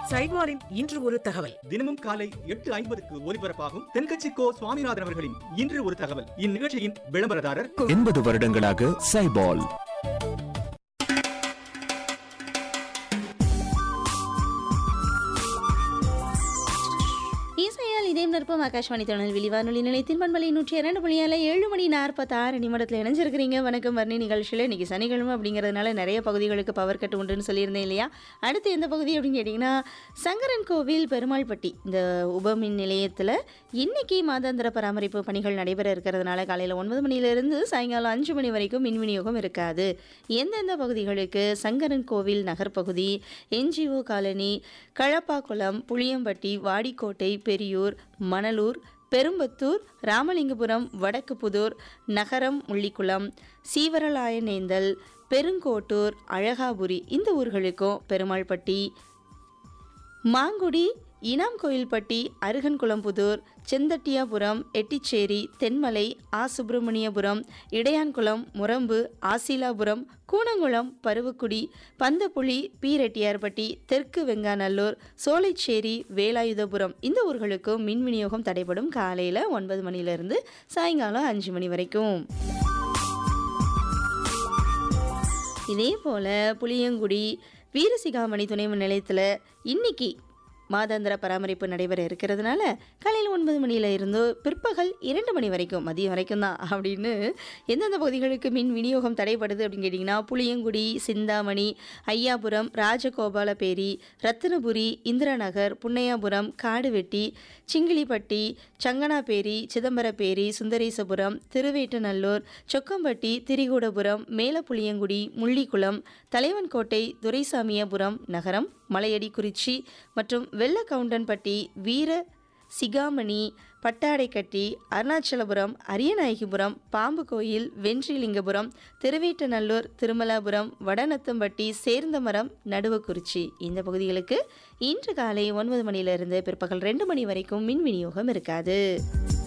சைவாரின் இன்று ஒரு தகவல் தினமும் காலை எட்டு ஐம்பதுக்கு ஒலிபரப்பாகும் தென்கட்சி கோ சுவாமிநாதன் அவர்களின் இன்று ஒரு தகவல் இந்நிகழ்ச்சியின் விளம்பரதாரர் எண்பது வருடங்களாக சைபால் இசையால் இதயம் நிற்பம் ஆகாஷ்வாணி தொழில் வானொலி நிலையத்தின் பண்பலை நூற்றி இரண்டு புள்ளியால ஏழு மணி நாற்பத்தாறு நிமிடத்தில் இணைஞ்சிருக்கிறீங்க வணக்கம் வர்ணி நிகழ்ச்சியில் இன்னைக்கு சனிக்கிழமை அப்படிங்கிறதுனால நிறைய பகுதிகளுக்கு பவர் கட் உண்டுன்னு சொல்லியிருந்தேன் இல்லையா அடுத்து எந்த பகுதி அப்படின்னு கேட்டிங்கன்னா சங்கரன் கோவில் பெருமாள்பட்டி இந்த உபமின் நிலையத்தில் இன்னைக்கு மாதாந்திர பராமரிப்பு பணிகள் நடைபெற இருக்கிறதுனால காலையில் ஒன்பது மணியிலிருந்து சாயங்காலம் அஞ்சு மணி வரைக்கும் மின் விநியோகம் இருக்காது எந்தெந்த பகுதிகளுக்கு சங்கரன் கோவில் நகர்ப்பகுதி என்ஜிஓ காலனி களப்பாக்குளம் புளியம்பட்டி வாடிக்கோட்டை பெரியூர் மணலூர் பெரும்பத்தூர் ராமலிங்கபுரம் வடக்கு புதூர் நகரம் முள்ளிக்குளம் சீவரலாயனேந்தல் பெருங்கோட்டூர் அழகாபுரி இந்த ஊர்களுக்கும் பெருமாள்பட்டி மாங்குடி இனாம் கோயில்பட்டி அருகன்குளம்புதூர் செந்தட்டியாபுரம் எட்டிச்சேரி தென்மலை ஆ சுப்பிரமணியபுரம் இடையான்குளம் முரம்பு ஆசிலாபுரம் கூனங்குளம் பருவக்குடி பந்தப்புளி பி ரெட்டியார்பட்டி தெற்கு வெங்காநல்லூர் சோலைச்சேரி வேலாயுதபுரம் இந்த ஊர்களுக்கும் மின் விநியோகம் தடைபடும் காலையில் ஒன்பது மணிலேருந்து சாயங்காலம் அஞ்சு மணி வரைக்கும் இதே போல் புளியங்குடி வீரசிகாமணி துணைமின் நிலையத்தில் இன்னைக்கு மாதாந்திர பராமரிப்பு நடைபெற இருக்கிறதுனால காலையில் ஒன்பது மணியில் இருந்து பிற்பகல் இரண்டு மணி வரைக்கும் மதியம் வரைக்கும் தான் அப்படின்னு எந்தெந்த பகுதிகளுக்கு மின் விநியோகம் தடைப்படுது அப்படின்னு கேட்டிங்கன்னா புளியங்குடி சிந்தாமணி ஐயாபுரம் ராஜகோபாலபேரி ரத்தினபுரி இந்திராநகர் புன்னையாபுரம் காடுவெட்டி சிங்கிலிப்பட்டி சங்கனாபேரி சிதம்பரப்பேரி சுந்தரேசபுரம் திருவேட்டநல்லூர் சொக்கம்பட்டி திரிகூடபுரம் மேலப்புளியங்குடி முள்ளிக்குளம் தலைவன்கோட்டை துரைசாமியபுரம் நகரம் மலையடி குறிச்சி மற்றும் வெள்ளக்கவுண்டன்பட்டி வீர சிகாமணி பட்டாடைக்கட்டி அருணாச்சலபுரம் அரியநாயகிபுரம் பாம்பு கோயில் வென்றிலிங்கபுரம் திருவேட்டநல்லூர் திருமலாபுரம் வடநத்தம்பட்டி சேர்ந்தமரம் நடுவக்குறிச்சி இந்த பகுதிகளுக்கு இன்று காலை ஒன்பது மணியிலிருந்து பிற்பகல் ரெண்டு மணி வரைக்கும் மின் விநியோகம் இருக்காது